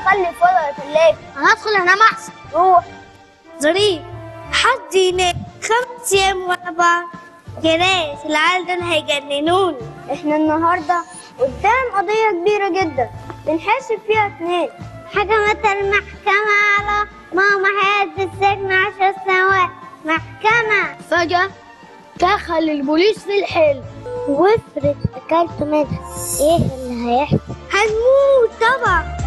مخلف ولا الثلاجة انا هدخل انام احسن روح ظريف حد ينام خمس ايام ورا بعض يا ناس العيال دول هيجننوني احنا النهاردة قدام قضية كبيرة جدا بنحاسب فيها اتنين حكمت المحكمة على ماما حياة السجن عشر سنوات محكمة فجأة دخل البوليس في الحلم وافرض اكلت منها ايه اللي هيحصل هنموت طبعا